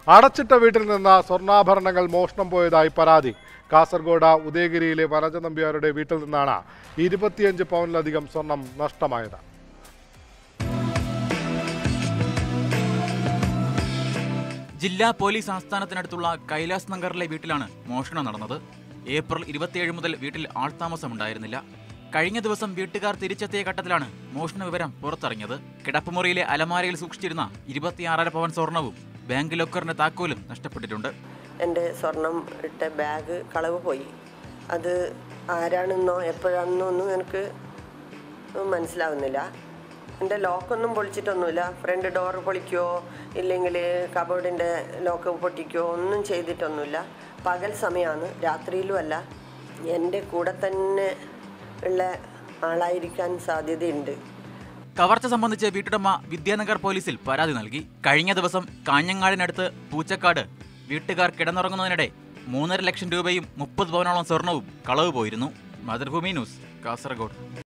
അടച്ചിട്ട വീട്ടിൽ നിന്ന് സ്വർണ്ണാഭരണങ്ങൾ മോഷണം പോയതായി പരാതി കാസർഗോഡ് ഉദയഗിരിയിലെ വനജ നമ്പ്യാരുടെ വീട്ടിൽ നിന്നാണ് ഇരുപത്തിയഞ്ച് പൗണ്ടിലധികം സ്വർണം നഷ്ടമായത് ജില്ലാ പോലീസ് ആസ്ഥാനത്തിനടുത്തുള്ള കൈലാസ് നഗറിലെ വീട്ടിലാണ് മോഷണം നടന്നത് ഏപ്രിൽ ഇരുപത്തിയേഴ് മുതൽ വീട്ടിൽ ആൾതാമസമുണ്ടായിരുന്നില്ല കഴിഞ്ഞ ദിവസം വീട്ടുകാർ തിരിച്ചെത്തിയ ഘട്ടത്തിലാണ് മോഷണ വിവരം പുറത്തിറങ്ങിയത് കിടപ്പുമുറിയിലെ അലമാരയിൽ സൂക്ഷിച്ചിരുന്ന ഇരുപത്തിയാറര പവൻ സ്വർണവും ബാങ്ക് ലോക്കറിന്റെ താക്കോലും നഷ്ടപ്പെട്ടിട്ടുണ്ട് എൻ്റെ സ്വർണം ഇട്ട ബാഗ് കളവ് പോയി അത് ആരാണെന്നോ എപ്പോഴാണെന്നോ ഒന്നും എനിക്ക് മനസ്സിലാവുന്നില്ല എൻ്റെ ലോക്കൊന്നും പൊളിച്ചിട്ടൊന്നുമില്ല ഫ്രണ്ട് ഡോർ പൊളിക്കുകയോ ഇല്ലെങ്കിൽ കബോർഡിൻ്റെ ലോക്ക് പൊട്ടിക്കുകയോ ഒന്നും ചെയ്തിട്ടൊന്നുമില്ല പകൽ സമയമാണ് രാത്രിയിലും അല്ല എൻ്റെ കൂടെ തന്നെ ഉള്ള ആളായിരിക്കാൻ സാധ്യതയുണ്ട് കവർച്ച സംബന്ധിച്ച് വീട്ടുടമ വിദ്യാനഗർ പോലീസിൽ പരാതി നൽകി കഴിഞ്ഞ ദിവസം കാഞ്ഞങ്ങാടിനടുത്ത് പൂച്ചക്കാട് വീട്ടുകാർ കിടന്നുറങ്ങുന്നതിനിടെ മൂന്നര ലക്ഷം രൂപയും മുപ്പത് പവനോളം സ്വർണവും കളവ് പോയിരുന്നു മാതൃഭൂമി ന്യൂസ് കാസർഗോഡ്